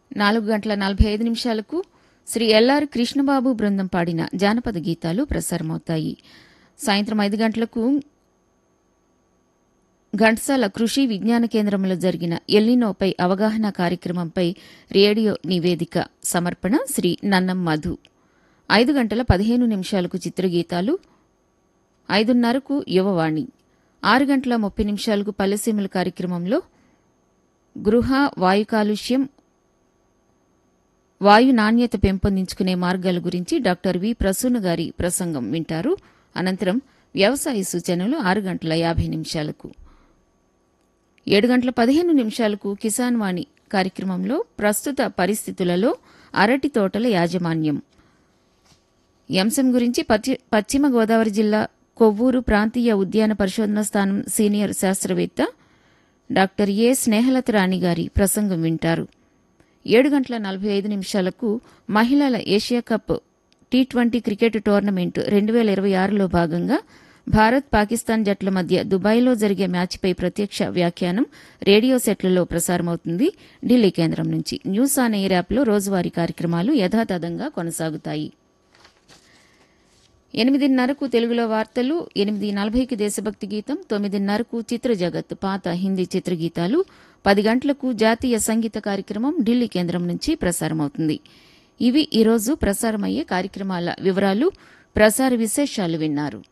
నాలుగు గంటల నలభై ఐదు నిమిషాలకు శ్రీ ఎల్ఆర్ కృష్ణబాబు బృందం పాడిన జానపద గీతాలు ప్రసారమవుతాయి సాయంత్రం ఐదు గంటలకు ఘంటసాల కృషి విజ్ఞాన కేంద్రంలో జరిగిన ఎల్లినోపై అవగాహన కార్యక్రమంపై రేడియో నివేదిక సమర్పణ శ్రీ నన్నం మధు ఐదు గంటల పదిహేను నిమిషాలకు చిత్రగీతాలు ఐదున్నరకు యువవాణి ఆరు గంటల ముప్పై నిమిషాలకు పల్లెసీమల కార్యక్రమంలో గృహ వాయు కాలుష్యం వాయు నాణ్యత పెంపొందించుకునే మార్గాల గురించి డాక్టర్ వి ప్రసూన గారి ప్రసంగం వింటారు అనంతరం వ్యవసాయ సూచనలు ఆరు గంటల యాభై నిమిషాలకు ఏడు గంటల పదిహేను నిమిషాలకు కిసాన్ వాణి కార్యక్రమంలో ప్రస్తుత పరిస్థితులలో అరటి తోటల యాజమాన్యం ఈ అంశం గురించి పశ్చి- పశ్చిమ గోదావరి జిల్లా కొవ్వూరు ప్రాంతీయ ఉద్యాన పరిశోధన స్థానం సీనియర్ శాస్త్రవేత్త డాక్టర్ ఏ స్నేహలత రాణి గారి ప్రసంగం వింటారు ఏడు గంటల నలభై ఐదు నిమిషాలకు మహిళల Asia cup T twenty cricket tournament రెండు వేల ఇరవై ఆరులో భాగంగా భారత్ పాకిస్తాన్ జట్ల మధ్య దుబాయ్లో జరిగే మ్యాచ్పై ప్రత్యక్ష వ్యాఖ్యానం రేడియో సెట్లలో ప్రసారమవుతుంది ఢిల్లీ కేంద్రం నుంచి న్యూస్ ఆన్ ఎయిర్ యాప్లో రోజువారీ కార్యక్రమాలు యథాతథంగా కొనసాగుతాయి ఎనిమిదిన్నరకు తెలుగులో వార్తలు ఎనిమిది నలభైకి దేశభక్తి గీతం తొమ్మిదిన్నరకు చిత్ర జగత్ పాత హిందీ చిత్రగీతాలు పది గంటలకు జాతీయ సంగీత కార్యక్రమం ఢిల్లీ కేంద్రం నుంచి ప్రసారమవుతుంది ఇవి ఈరోజు ప్రసారమయ్యే కార్యక్రమాల వివరాలు ప్రసార విశేషాలు విన్నారు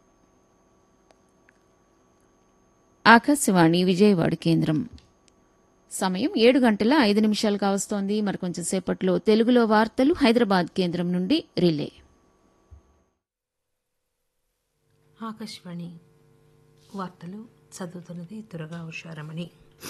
ఆకాశవాణి విజయవాడ కేంద్రం సమయం ఏడు గంటల ఐదు నిమిషాలు కావస్తోంది మరి కొంచెం సేపట్లో తెలుగులో వార్తలు హైదరాబాద్ కేంద్రం నుండి రిలే ఆకాశవాణి వార్తలు చదువుతున్నది దురగా ఉషారమణి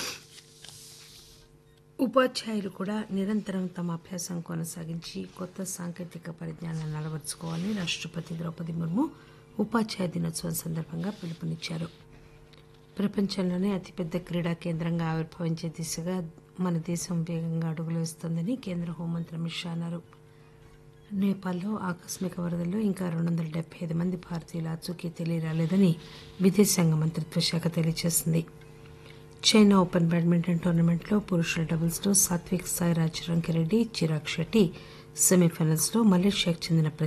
ఉపాధ్యాయులు కూడా నిరంతరం తమ అభ్యాసం కొనసాగించి కొత్త సాంకేతిక పరిజ్ఞానాన్ని అలవర్చుకోవాలని రాష్ట్రపతి ద్రౌపది ముర్ము ఉపాధ్యాయ దినోత్సవం సందర్భంగా పిలుపునిచ్చారు ప్రపంచంలోనే అతిపెద్ద క్రీడా కేంద్రంగా ఆవిర్భవించే దిశగా మన దేశం వేగంగా అడుగులు వేస్తోందని కేంద్ర హోంమంత్రి అమిత్ షా అన్నారు నేపాల్లో ఆకస్మిక వరదల్లో ఇంకా రెండు వందల డెబ్బై ఐదు మంది భారతీయుల ఆచూకీ తెలియరాలేదని విదేశాంగ మంత్రిత్వ శాఖ తెలియజేసింది చైనా ఓపెన్ బ్యాడ్మింటన్ టోర్నమెంట్లో పురుషుల డబుల్స్లో సాత్విక్ సాయిరాజ్ రంకిరెడ్డి చిరాగ్ షెట్టి సెమీఫైనల్స్లో మలేషియాకు చెందిన